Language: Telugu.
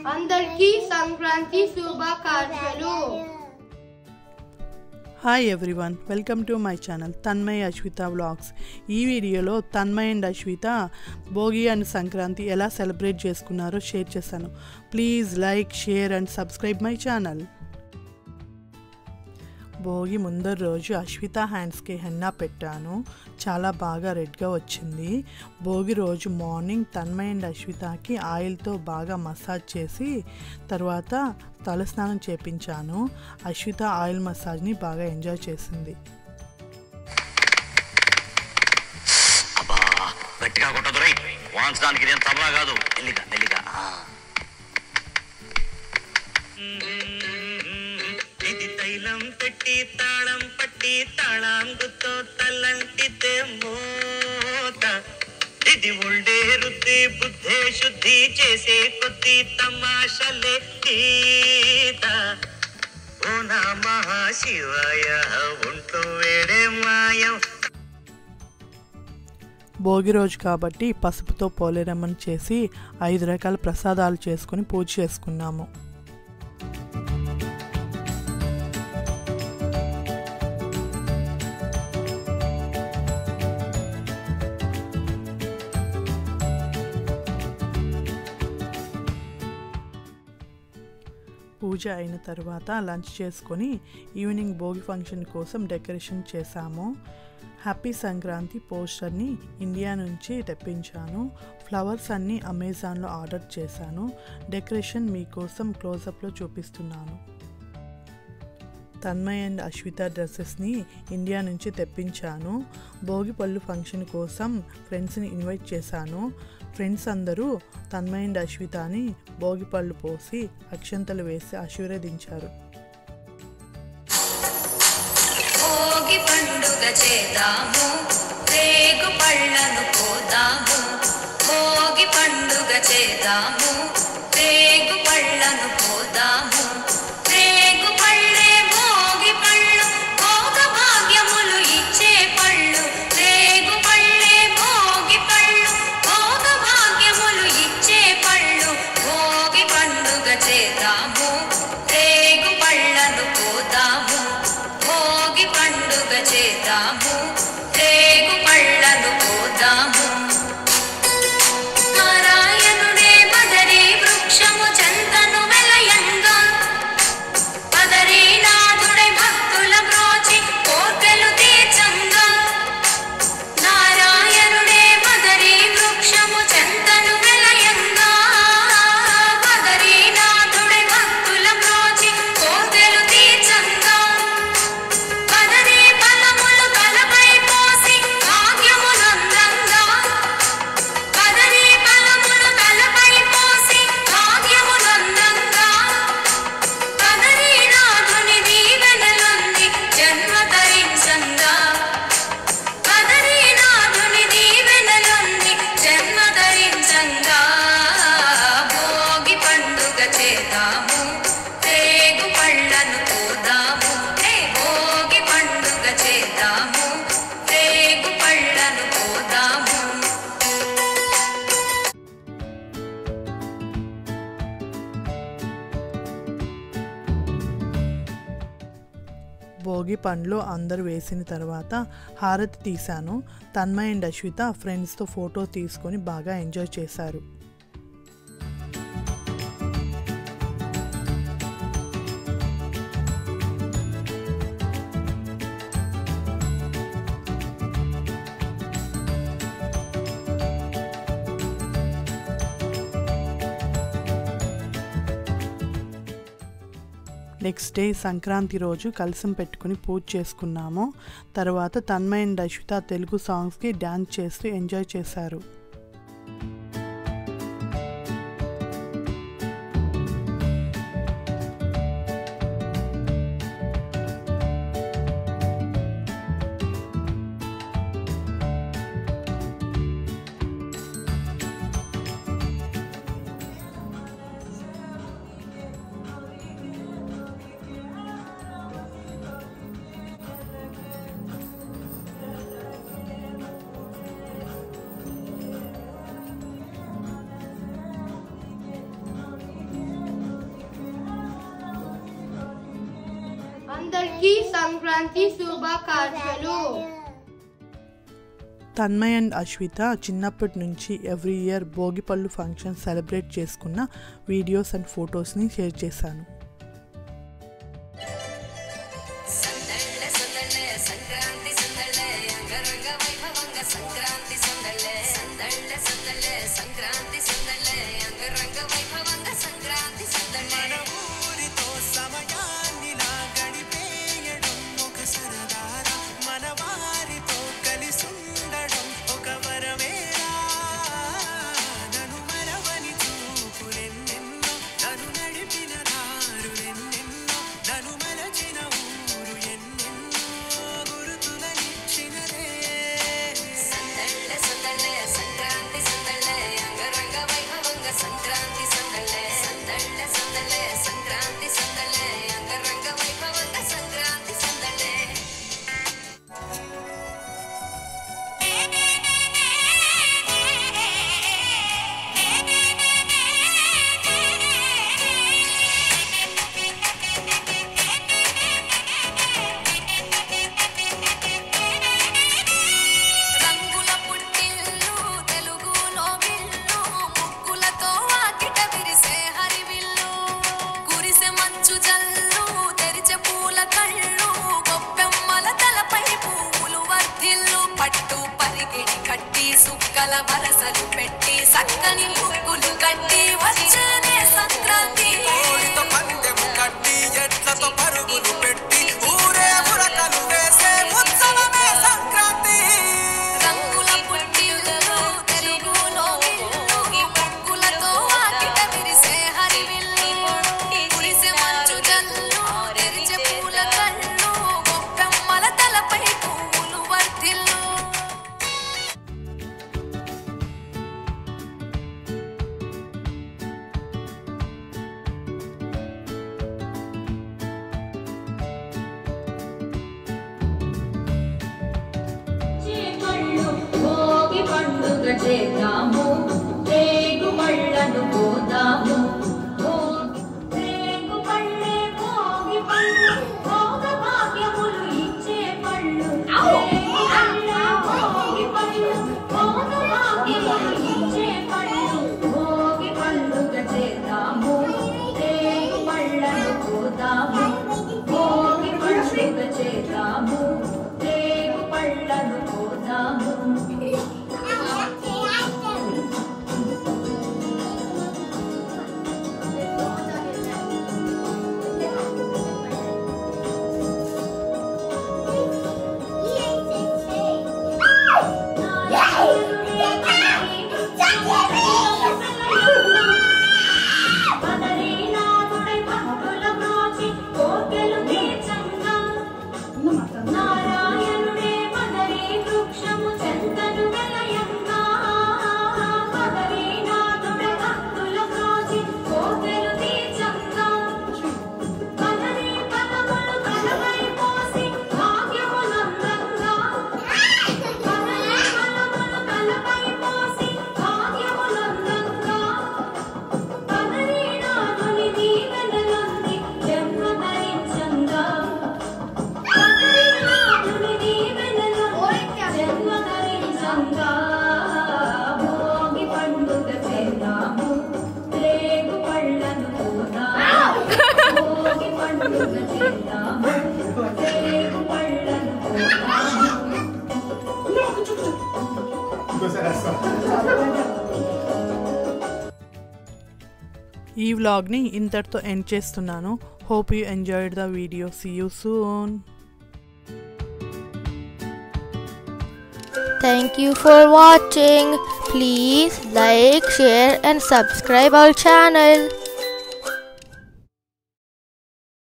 అందరికీ సంక్రాంతి శుభాకాంక్షలు hi everyone welcome to my channel Tanmay Ashwitha vlogs ఈ వీడియోలో తన్మయ్ అండ్ అశ్విత భోగి అండ్ సంక్రాంతి ఎలా సెలబ్రేట్ చేసుకున్నారో షేర్ చేశాను please like share and subscribe my channel Bhogi ముందర రోజు అశ్విత హ్యాండ్స్కి హెన్నా పెట్టాను చాలా బాగా రెడ్గా వచ్చింది భోగి రోజు మార్నింగ్ తన్మయ్ అండ్ అశ్వితకి ఆయిల్తో బాగా మసాజ్ చేసి తర్వాత తలస్నానం చేపించాను అశ్విత ఆయిల్ మసాజ్ని బాగా ఎంజాయ్ చేసింది అబ్బా గట్టిగా కొట్టదు రై వాంచడానికి ఇదేం తబలా కాదు మెల్లిగా మెల్లిగా ఆ. ఇది తైలం పెట్టి తాళం పట్టి తాళాంగుతో తల్లంటితే మోత ఇది ఉండే రుద్ది బుద్ధే శుద్ధి చేసే కొద్ది తమాషలే గీత ఓ నమ శివాయ ఉంటూ వేడే మాయం భోగి రోజు కాబట్టి పసుపుతో పోలేరమ్మని చేసి ఐదు రకాల ప్రసాదాలు చేసుకుని పూజ చేసుకున్నాము పూజ అయిన తర్వాత లంచ్ చేసుకొని ఈవినింగ్ భోగి ఫంక్షన్ కోసం డెకరేషన్ చేశాము హ్యాపీ సంక్రాంతి పోస్టర్ని ఇండియా నుంచి తెప్పించాను ఫ్లవర్స్ అన్నీ అమెజాన్లో ఆర్డర్ చేశాను డెకరేషన్ మీకోసం క్లోజప్లో చూపిస్తున్నాను తన్మయ్ అండ్ అశ్విత డ్రెస్సెస్ని ఇండియా నుంచి తెప్పించాను భోగి పళ్ళు ఫంక్షన్ కోసం ఫ్రెండ్స్ని ఇన్వైట్ చేశాను ఫ్రెండ్స్ అందరూ తన్మయ్ అండ్ అశ్వితని భోగి పళ్ళు పోసి అక్షంతలు వేసి ఆశీర్వదించారు భోగి పండుగ చేద్దాము రేగు పళ్ళను పోదాము భోగి పండుగ చేద్దాము రేగు పళ్ళను పోదాము రేగు పళ్ళే భోగి పళ్ళు భోగ భాగ్యములు ఇచ్చే పళ్ళు రేగు పళ్ళే భోగి పళ్ళు భోగ భాగ్యములు ఇచ్చే పళ్ళు భోగి పండుగ చేద్దాము రేగు పళ్ళను పోదాము భోగి పండుగ చేద్దాము రేగు పళ్ళను పోదాము నారాయణుడే మదరి వృక్షము చందను వెలయంగా పదరీనాథుడై భక్తుల బ్రోచి కోర్కెలు తీర్చంగా నారాయణుడే మదరి వృక్షము చందను వెలయంగా పదరీనాథుడై భక్తుల బ్రోచి కోర్కెలు తీర్చంగా పదరీ ఫలములు తలపై పోసి భాగ్యమునందంగా పదరీ ఫలములు తలపై పోసి భాగ్యమునందంగా పదరీనాథుని దీవెనలుంది జన్మ ధరించంగా పదరీనాథుని దీవెనలుంది జన్మ ధరించంగా భోగి పండుగ చేద్దాము రేగు పళ్ళను పోదాము హే భోగి పండుగ చేద్దాము రేగు పళ్ళను పోదాము భోగి పండ్లు అందరూ వేసిన తర్వాత హారతి తీశాను తన్మయ్ అండ్ అశ్విత ఫ్రెండ్స్తో ఫోటో తీసుకొని బాగా ఎంజాయ్ చేశారు నెక్స్ట్ డే సంక్రాంతి రోజు కలసం పెట్టుకుని పూజ చేసుకున్నాము తర్వాత తన్మయ్ అండ్ అశ్విత తెలుగు సాంగ్స్కి డ్యాన్స్ చేస్తూ ఎంజాయ్ చేశారు అందరికీ సంక్రాంతి శుభాకాంక్షలు తన్మయ్ అండ్ అశ్విత చిన్నప్పటి నుంచి ఎవ్రీ ఇయర్ భోగిపళ్ళు ఫంక్షన్ సెలబ్రేట్ చేసుకున్న వీడియోస్ అండ్ ఫొటోస్ని షేర్ చేశాను సందళ్ళ సందళ్ళ సంక్రాంతి సందళ్ళ అంగరంగ వైభవంగ సంక్రాంతి సందళ్ళ సందళ్ళ సందళ్ళ సంక్రాంతి సందళ్ళ అంగరంగ వైభవంగ సంక్రాంతి సందళ్ళ ఊరితో సమయాన్నిలా గడిపేయడం ఒక సరదారా మన వారితో కలిసుండడం ఒక వరమేరా నన్ను మరవని చూపులెన్నెన్నో నన్ను నడిపిన దారులెన్నెన్నో నన్ను మలచిన ఊరు ఎన్నెన్నో గురుతులనిచ్చినదే సందళ్ళ సందళ్ళ సంక్రాంతి సందళ్ళ అంగరంగ వైభవంగ సంక్రాంతి సందళ్ళ సందళ్ళ సందళ్ళ సంక్రాంతి సందళ్ళ అంగరంగ వైభవంగ సంక్రాంతి సందళ్ళ రంగుల పుట్టిల్లు తెలుగులో విల్లు ముక్కులతో వాకిట విరిసే హరివిల్లు కురిసె మంచు జల్లు తెరిచే పూల కళ్ళు గొప్పెమ్మల తలపై పువ్వులు వర్ధిల్లు పట్టు పరిగిడి కట్టి సుక్కల వరసలు పెట్టి సక్కని ముగ్గులు కట్టి వచ్చేనే సంక్రాంతి కోడితో పందెము కట్టి ఎట్లతో పరుగులు పెట్టి ఊరే ఉరకలు వేసే ఉత్సవమే సంక్రాంతి రంగుల పుట్టిల్లు తెలుగులో విల్లు ముగ్గులతో వాకిట విరిసే హరివిల్లు కురిసె మంచు జల్లు తెరిచే పూల కళ్ళు గొప్పెమ్మల తలపై పువ్వులు వర్ధిల్లు చేపళ్ళు భోగి పండుగ చేద్దాము రేగు పళ్ళను పోదాము భోగి- రేగు పళ్ళే భోగి పళ్ళు భోగ భాగ్యములు ఇచ్చే పళ్ళు రేగు పళ్ళే భోగి పళ్ళు భోగ భాగ్యములు ఇచ్చే పళ్ళు భోగి పండుగ చేద్దాము రేగు పళ్ళను పోదాము భోగి పండుగ చేద్దాము రేగు పళ్ళను పోదాము పదరీనాథుడై భక్తుల బ్రోచి కోర్కెలు తీర్చంగా నారాయణుడే మదరీ వృక్షము చెంతను వెలయంగా పదరీనాథుడే భక్తుల బ్రోచి కోర్కెలు తీర్చంగా పదరీ పదములు కలవై పోసి భాగ్యములందంగా పదరీ పదములు కలవై పోసి భాగ్యములందంగా పదరీనాథుని దీవెనలొంది జన్మ ధరించంగా పదరీనాథుని దీవెనలొంది జన్మ ధరించంగా భోగి పండుగ చేద్దాము రేగు పళ్ళను పోదాము భోగి పండుగ చేద్దాము రేగు పళ్ళను పోదాము ఈ వ్లాగ్ని ఇంతటితో ఎండ్ చేస్తున్నాను hope you enjoyed the video see you soon Thank you for watching. Please like, share and subscribe our channel.